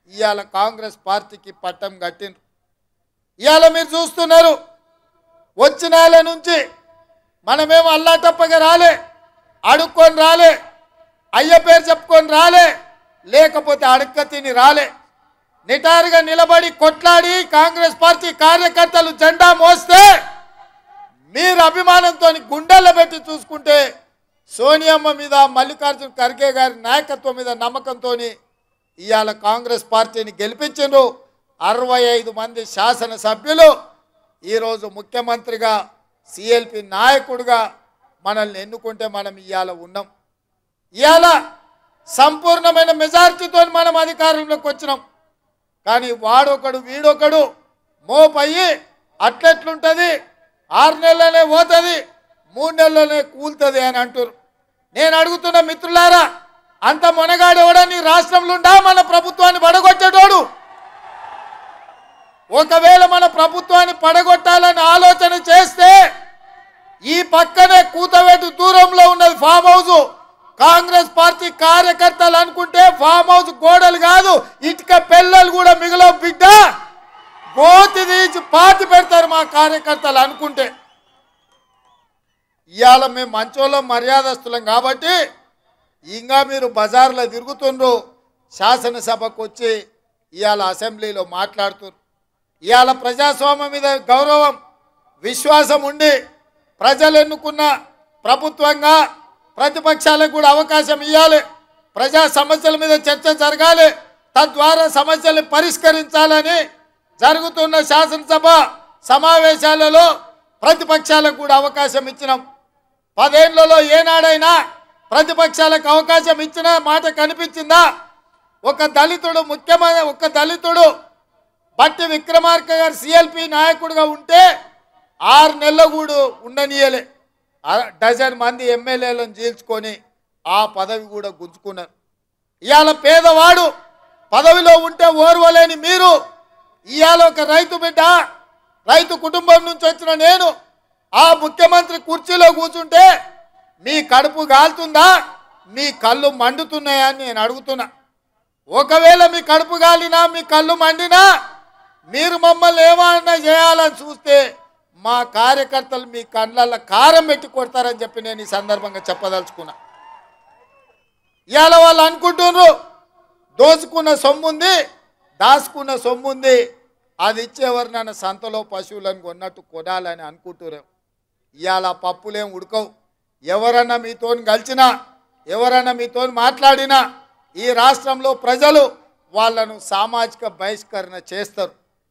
ఇవాళ కాంగ్రెస్ పార్టీకి పట్టం కట్టిండ్రు ఇవాళ మీరు చూస్తున్నారు వచ్చిన నెల నుంచి మనమేమో అల్లాటప్పగా రాలే అడుక్కొని రాలే అయ్య పేరు చెప్పుకొని రాలే లేకపోతే అడక్క తిని రాలే నిటారుగా నిలబడి కొట్లాడి కాంగ్రెస్ పార్టీ కార్యకర్తలు జెండా మోస్తే మీరు అభిమానంతో గుండెల్లో పెట్టి చూసుకుంటే సోనియమ్మ మీద మల్లికార్జున ఖర్గే గారి నాయకత్వం మీద నమ్మకంతో ఇవాళ కాంగ్రెస్ పార్టీని గెలిపించిండ్రు అరవై ఐదు మంది శాసనసభ్యులు ఈరోజు ముఖ్యమంత్రిగా సిఎల్పి నాయకుడిగా మనల్ని ఎన్నుకుంటే మనం ఇవాళ ఉన్నాం ఇవాళ సంపూర్ణమైన మెజార్టీతో మనం అధికారంలోకి వచ్చినాం కానీ వాడొకడు వీడొకడు మోపయ్యి అట్లెట్లుంటుంది ఆరు నెలలనే పోతుంది మూడు నెలలనే కూలుతుంది అని అంటారు నేను అడుగుతున్న మిత్రులారా అంత మొనగాడెవడా నీ రాష్ట్రంలో ఉండా మన ప్రభుత్వాన్ని పడగొట్టేటోడు ఒకవేళ మన ప్రభుత్వాన్ని పడగొట్టాలని ఆలోచన చేస్తే ఈ పక్కనే కూతవేటు దూరంలో ఉన్నది ఫామ్ హౌస్ కాంగ్రెస్ పార్టీ కార్యకర్తలు అనుకుంటే ఫామ్ హౌస్ గోడలు కాదు ఇటుక పిల్లలు కూడా మిగిలవు బిడ్డ గోతి తీసి పాతి పెడతారు మా కార్యకర్తలు అనుకుంటే ఇవాళ మేము మంచోళ్ళం మర్యాదస్తులం కాబట్టి ఇంకా మీరు బజార్లో తిరుగుతుండ్రు శాసనసభకు వచ్చి ఇవాళ అసెంబ్లీలో మాట్లాడుతున్నారు ఇవాళ ప్రజాస్వామ్యం మీద గౌరవం విశ్వాసం ఉండి ప్రజలు ఎన్నుకున్న ప్రభుత్వంగా ప్రతిపక్షాలకు కూడా అవకాశం ఇవ్వాలి ప్రజా సమస్యల మీద చర్చ జరగాలి తద్వారా సమస్యలు పరిష్కరించాలని జరుగుతున్న శాసనసభ సమావేశాలలో ప్రతిపక్షాలకు కూడా అవకాశం ఇచ్చినాం పదేళ్లలో ఏనాడైనా ప్రతిపక్షాలకు అవకాశం ఇచ్చిన మాట కనిపించిందా ఒక దళితుడు ముఖ్యమైన ఒక దళితుడు బట్టి విక్రమార్క గారు సిఎల్పి నాయకుడిగా ఉంటే ఆరు నెలలు కూడా ఉండనీయలే ఆ- డజన్ మంది ఎమ్మెల్యేలను చీల్చుకొని ఆ పదవి కూడా గుంజుకున్నారు ఇవాళ పేదవాడు పదవిలో ఉంటే ఓర్వలేని మీరు ఇవాళ ఒక రైతు బిడ్డ రైతు కుటుంబం నుంచి వచ్చిన నేను ఆ ముఖ్యమంత్రి కుర్చీలో కూర్చుంటే మీ కడుపు కాలుతుందా మీ కళ్ళు మండుతున్నాయా అని నేను అడుగుతున్నా ఒకవేళ మీ కడుపు కాలినా మీ కళ్ళు మండినా మీరు మమ్మల్ని ఏమన్నా చేయాలని చూస్తే మా కార్యకర్తలు మీ కళ్ళల్లో కారం పెట్టి కొడతారని చెప్పి నేను ఈ సందర్భంగా చెప్పదలుచుకున్నా ఇవాళ వాళ్ళు అనుకుంటున్నారు దోచుకున్న సొమ్ము ఉంది దాచుకున్న సొమ్ము ఉంది అది ఇచ్చేవారు నన్ను సంతలో పశువులను కొన్నట్టు కొనాలని అనుకుంటున్నారు ఇవాళ పప్పులేం ఉడకవు ఎవరన్నా మీతో కలిసినా ఎవరన్నా మీతో మాట్లాడినా ఈ రాష్ట్రంలో ప్రజలు వాళ్ళను సామాజిక బహిష్కరణ చేస్తారు